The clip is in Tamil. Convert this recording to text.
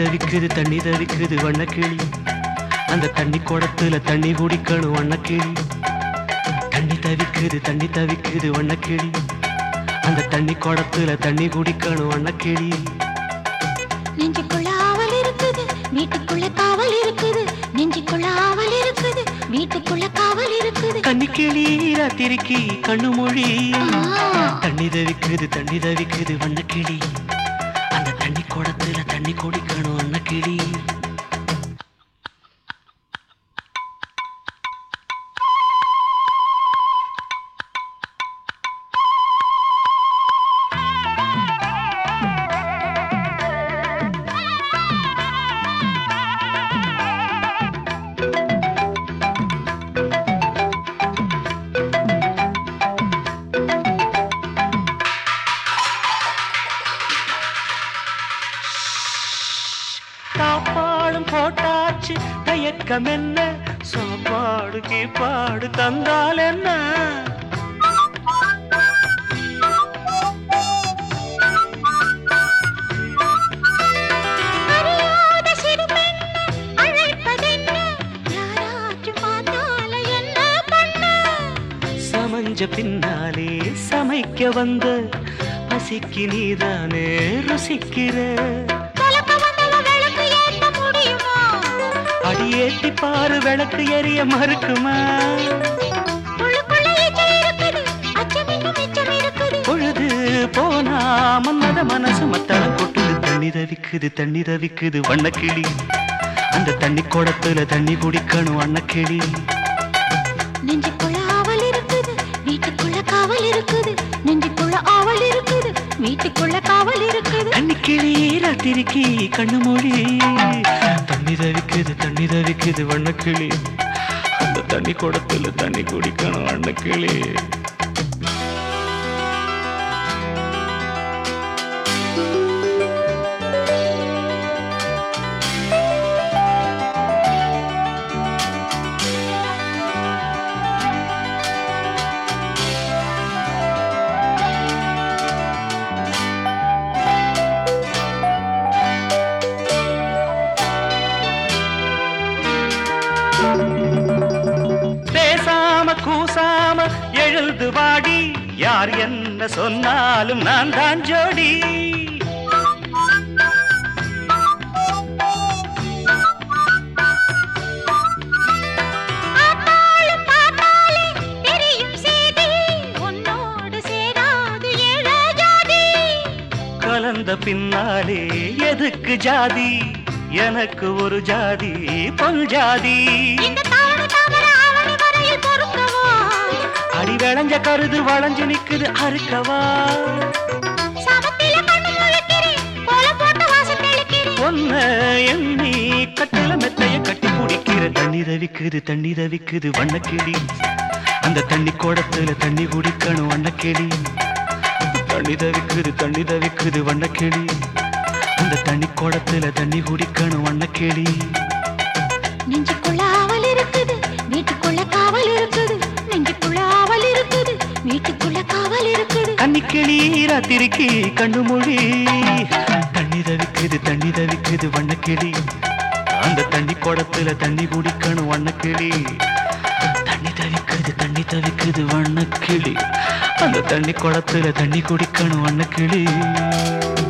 தவிக்குது தண்ணி தவிக்குது வண்ணக்கிளி அந்த தண்ணி குடத்துல தண்ணி குடிக்கணும் வண்ணக்கிளி தண்ணி தவிக்குது தண்ணி தவிக்குது வண்ணக்கிளி அந்த தண்ணி குடத்துல தண்ணி குடிக்கணும் வண்ணக்கிளி நெஞ்சுக்குள்ள ஆவல் இருக்குது வீட்டுக்குள்ள காவல் இருக்குது நெஞ்சுக்குள்ள ஆவல் இருக்குது வீட்டுக்குள்ள காவல் இருக்குது கன்னிக்கிளி ராத்திரிக்கு கண்ணு மொழி ஆ. தண்ணி தவிக்குது தண்ணி தவிக்குது வண்ணக்கிளி அந்த தண்ணி குடத்துல தண்ணி குடிக்கணும் வண்ணக்கிளி சாப்பாடும் போட்டாச்சு தயக்கம் என்ன சாப்பாடு கீப்பாடு தந்தால் என்ன அறியாத சிறு பெண்ணு அழைப்பதென்ன யாராச்சும் பார்த்தால என்ன பண்ண சமஞ்ச பின்னாலே சமைக்க வந்த பசிக்கு நீதானே ருசிக்கிற கலக்க வந்தவ விளக்கு ஏத்த முடியுமா அடியேத்தி பாரு விளக்கு எரிய மறுக்குமா உள்ளுக்குள்ள எச்சம் இருக்குது அச்சம் இன்னும் மிச்சம் இருக்குது பொழுது போனா மன்மத மனசு மத்தளம் கொட்டுது தண்ணி தவிக்குது தண்ணி தவிக்குது வண்ணக்கிளி அந்த தண்ணி குடத்துல தண்ணி குடிக்கணும் வண்ணக்கிளி நெஞ்சுக்குள்ள ஆவல் இருக்குது வீட்டுக்குள்ள காவல் இருக்குது நெஞ்சுக்குள்ள ஆவல் இருக்குது வீட்டுக்குள்ள காவல் இருக்குது கண்ணிக்கிளி ராத்திரிக்கு கண்ணு மொழி தண்ணி தவிக்குது தண்ணி தவிக்குது வண்ணக்கிளி அந்த தண்ணி குடத்துல தண்ணி குடிக்கணும் வண்ணக்கிளி பேசாம கூசாம எழுந்து வாடி யார் என்ன சொன்னாலும் நான் தான் ஜோடி ஆத்தாளும் பார்த்தாலே தெரியும் செய்தி உன்னோடு சேராது ஏழ ஜாதி கலந்த பின்னாலே எதுக்கு ஜாதி எனக்கு ஒரு ஜாதி பொன் ஜாதி இந்த தாடு தாமர ஆவணி வரையில் பொறுக்கவா அடி விளைஞ்ச கருது வளைஞ்சு நிக்குது அறுக்கவா சமத்தில கண்ணு முழிக்கிறேன் போல போட்டு வாசம் தெளிக்கிறேன் ஒன்ன எண்ணி கட்டில மெத்தைய கட்டி குடிக்கிற தண்ணி தவிக்குது தண்ணி தவிக்குது வண்ணக்கிளி அந்த தண்ணி குடத்துல தண்ணி குடிக்கணும் வண்ணக்கிளி தண்ணி தவிக்குது தண்ணி தவிக்குது வண்ணக்கிளி அந்த தண்ணி குடத்துல தண்ணி குடிக்கணும் வண்ணக்கிளி நெஞ்சுக்குள்ள ஆவல் இருக்குது வீட்டுக்குள்ள காவல் இருக்குது நெஞ்சுக்குள்ள ஆவல் இருக்குது வீட்டுக்குள்ள காவல் இருக்குது கன்னிக்கிளி ராத்திரிக்கு கண்ணு மொழி தண்ணி தவிக்குது தண்ணி தவிக்குது வண்ணக்கிளி அந்த தண்ணி குடத்துல தண்ணி குடிக்கணும் வண்ணக்கிளி தண்ணி தவிக்குது தண்ணி தவிக்குது வண்ணக்கிளி அந்த தண்ணி குடத்துல தண்ணி குடிக்கணும் வண்ணக்கிளி